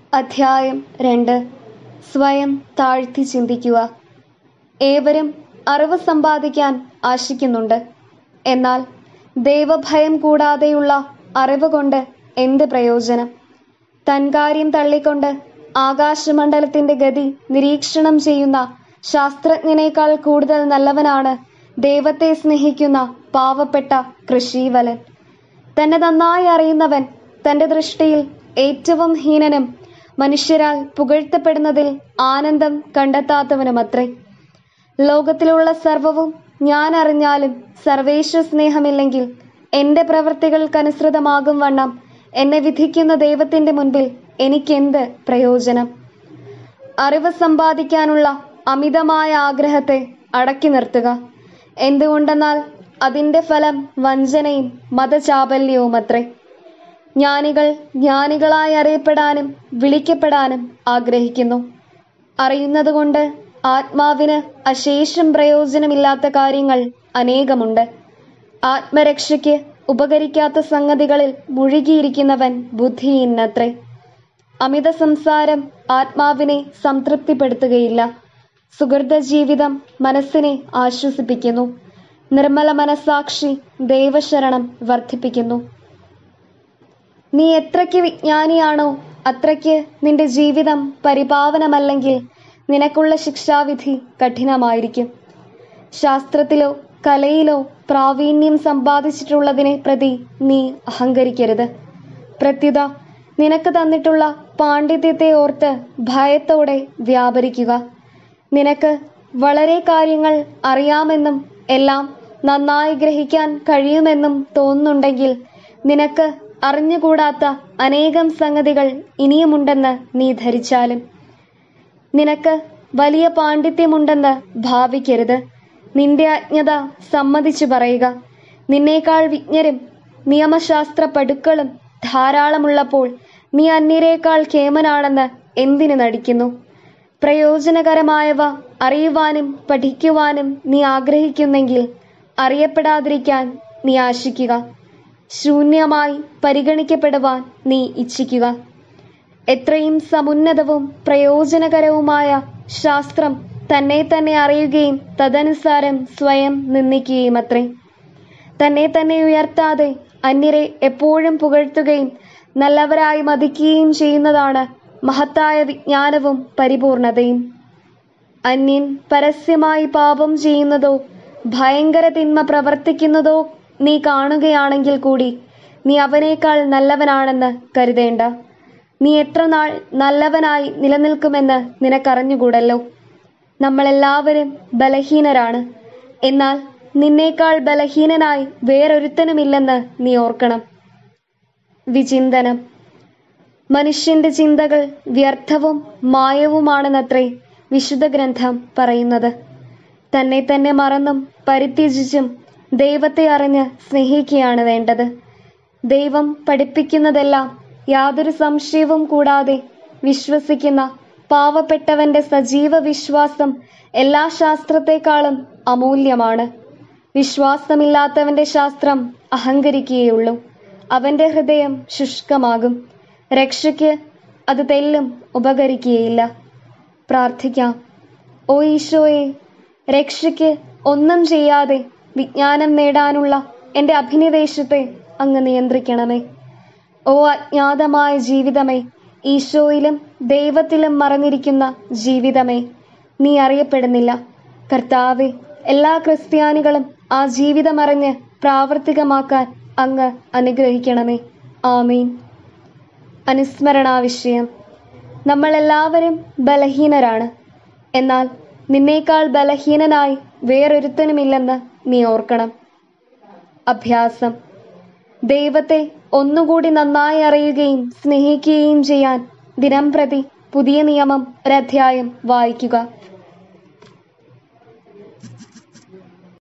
അധ്യായം രണ്ട് സ്വയം താഴ്ത്തി ചിന്തിക്കുക ഏവരും അറിവ് സമ്പാദിക്കാൻ ആശിക്കുന്നുണ്ട് എന്നാൽ ദൈവഭയം കൂടാതെയുള്ള അറിവ് കൊണ്ട് എന്ത് പ്രയോജനം തൻകാര്യം തള്ളിക്കൊണ്ട് ആകാശമണ്ഡലത്തിന്റെ ഗതി നിരീക്ഷണം ചെയ്യുന്ന ശാസ്ത്രജ്ഞനേക്കാൾ കൂടുതൽ നല്ലവനാണ് ദൈവത്തെ സ്നേഹിക്കുന്ന പാവപ്പെട്ട കൃഷീവലൻ തന്നെ നന്നായി അറിയുന്നവൻ തന്റെ ദൃഷ്ടിയിൽ ഏറ്റവും ഹീനനും മനുഷ്യരാൽ പുകഴ്ത്തപ്പെടുന്നതിൽ ആനന്ദം കണ്ടെത്താത്തവനുമത്രേ ലോകത്തിലുള്ള സർവവും ഞാൻ അറിഞ്ഞാലും സർവേശ്വ സ്നേഹമില്ലെങ്കിൽ എന്റെ പ്രവൃത്തികൾക്കനുസൃതമാകും വണ്ണം എന്നെ വിധിക്കുന്ന ദൈവത്തിന്റെ മുൻപിൽ എനിക്കെന്ത് പ്രയോജനം അറിവ് സമ്പാദിക്കാനുള്ള അമിതമായ ആഗ്രഹത്തെ അടക്കി നിർത്തുക എന്തുകൊണ്ടെന്നാൽ അതിന്റെ ഫലം വഞ്ചനയും മതചാബല്യവുമത്രേ ജ്ഞാനികൾ ജ്ഞാനികളായി അറിയപ്പെടാനും വിളിക്കപ്പെടാനും ആഗ്രഹിക്കുന്നു അറിയുന്നതുകൊണ്ട് ആത്മാവിന് അശേഷം പ്രയോജനമില്ലാത്ത കാര്യങ്ങൾ അനേകമുണ്ട് ആത്മരക്ഷയ്ക്ക് ഉപകരിക്കാത്ത സംഗതികളിൽ മുഴുകിയിരിക്കുന്നവൻ ബുദ്ധിയിന്നത്രേ അമിത സംസാരം ആത്മാവിനെ സംതൃപ്തിപ്പെടുത്തുകയില്ല സുഹൃത ജീവിതം മനസ്സിനെ ആശ്വസിപ്പിക്കുന്നു നിർമ്മല മനസാക്ഷി ദൈവശരണം വർദ്ധിപ്പിക്കുന്നു നീ എത്രയ്ക്ക് വിജ്ഞാനിയാണോ അത്രയ്ക്ക് നിന്റെ ജീവിതം പരിപാവനമല്ലെങ്കിൽ നിനക്കുള്ള ശിക്ഷാവിധി കഠിനമായിരിക്കും ശാസ്ത്രത്തിലോ കലയിലോ പ്രാവീണ്യം സമ്പാദിച്ചിട്ടുള്ളതിനെ പ്രതി നീ അഹങ്കരിക്കരുത് പ്രത്യുത നിനക്ക് തന്നിട്ടുള്ള പാണ്ഡിത്യത്തെ ഓർത്ത് ഭയത്തോടെ വ്യാപരിക്കുക നിനക്ക് വളരെ കാര്യങ്ങൾ അറിയാമെന്നും എല്ലാം നന്നായി ഗ്രഹിക്കാൻ കഴിയുമെന്നും തോന്നുന്നുണ്ടെങ്കിൽ നിനക്ക് അറിഞ്ഞുകൂടാത്ത അനേകം സംഗതികൾ ഇനിയുമുണ്ടെന്ന് നീ ധരിച്ചാലും നിനക്ക് വലിയ പാണ്ഡിത്യമുണ്ടെന്ന് ഭാവിക്കരുത് നിന്റെ അജ്ഞത സമ്മതിച്ചു പറയുക നിന്നേക്കാൾ വിജ്ഞരും നിയമശാസ്ത്ര പടുക്കളും ധാരാളമുള്ളപ്പോൾ നീ അന്യരേക്കാൾ കേമനാണെന്ന് എന്തിനു നടിക്കുന്നു പ്രയോജനകരമായവ അറിയുവാനും പഠിക്കുവാനും നീ ആഗ്രഹിക്കുന്നെങ്കിൽ അറിയപ്പെടാതിരിക്കാൻ നീ ആശിക്കുക ശൂന്യമായി പരിഗണിക്കപ്പെടുവാൻ നീ ഇച്ഛിക്കുക എത്രയും സമുന്നതവും പ്രയോജനകരവുമായ ശാസ്ത്രം തന്നെ തന്നെ അറിയുകയും തദനുസാരം സ്വയം നിന്ദിക്കുകയും അത്രേ തന്നെ തന്നെ ഉയർത്താതെ അന്യരെ എപ്പോഴും പുകഴ്ത്തുകയും നല്ലവരായി മതിക്കുകയും ചെയ്യുന്നതാണ് മഹത്തായ വിജ്ഞാനവും പരിപൂർണതയും അന്യൻ പരസ്യമായി പാപം ചെയ്യുന്നതോ ഭയങ്കര തിന്മ പ്രവർത്തിക്കുന്നതോ നീ കാണുകയാണെങ്കിൽ കൂടി നീ അവനേക്കാൾ നല്ലവനാണെന്ന് കരുതേണ്ട നീ എത്ര നാൾ നല്ലവനായി നിലനിൽക്കുമെന്ന് നിനക്കറിഞ്ഞുകൂടല്ലോ നമ്മളെല്ലാവരും ബലഹീനരാണ് എന്നാൽ നിന്നേക്കാൾ ബലഹീനനായി വേറൊരുത്തനുമില്ലെന്ന് നീ ഓർക്കണം വിചിന്തനം മനുഷ്യന്റെ ചിന്തകൾ വ്യർത്ഥവും മായവുമാണെന്നത്രേ വിശുദ്ധ ഗ്രന്ഥം പറയുന്നത് തന്നെ തന്നെ മറന്നും പരിത്യജിച്ചും ദൈവത്തെ അറിഞ്ഞ് സ്നേഹിക്കുകയാണ് വേണ്ടത് ദൈവം പഠിപ്പിക്കുന്നതെല്ലാം യാതൊരു സംശയവും കൂടാതെ വിശ്വസിക്കുന്ന പാവപ്പെട്ടവന്റെ സജീവ വിശ്വാസം എല്ലാ ശാസ്ത്രത്തെക്കാളും അമൂല്യമാണ് വിശ്വാസമില്ലാത്തവന്റെ ശാസ്ത്രം അഹങ്കരിക്കുകയുള്ളൂ അവന്റെ ഹൃദയം ശുഷ്കമാകും രക്ഷയ്ക്ക് അത് തെല്ലും ഉപകരിക്കുകയില്ല പ്രാർത്ഥിക്കാം ഓ ഈശോയെ രക്ഷയ്ക്ക് ഒന്നും ചെയ്യാതെ വിജ്ഞാനം നേടാനുള്ള എൻ്റെ അഭിനിവേശത്തെ അങ്ങ് നിയന്ത്രിക്കണമേ ഓ അജ്ഞാതമായ ജീവിതമേ ഈശോയിലും ദൈവത്തിലും മറഞ്ഞിരിക്കുന്ന ജീവിതമേ നീ അറിയപ്പെടുന്നില്ല കർത്താവെ എല്ലാ ക്രിസ്ത്യാനികളും ആ ജീവിതമറിഞ്ഞ് പ്രാവർത്തികമാക്കാൻ അങ്ങ് അനുഗ്രഹിക്കണമേ ആമീൻ അനുസ്മരണാവിഷയം നമ്മളെല്ലാവരും ബലഹീനരാണ് എന്നാൽ നിന്നേക്കാൾ ബലഹീനനായി വേറൊരുത്തനുമില്ലെന്ന് നീ ഓർക്കണം അഭ്യാസം ദൈവത്തെ ഒന്നുകൂടി നന്നായി അറിയുകയും സ്നേഹിക്കുകയും ചെയ്യാൻ ദിനം പ്രതി പുതിയ നിയമം ഒരധ്യായം വായിക്കുക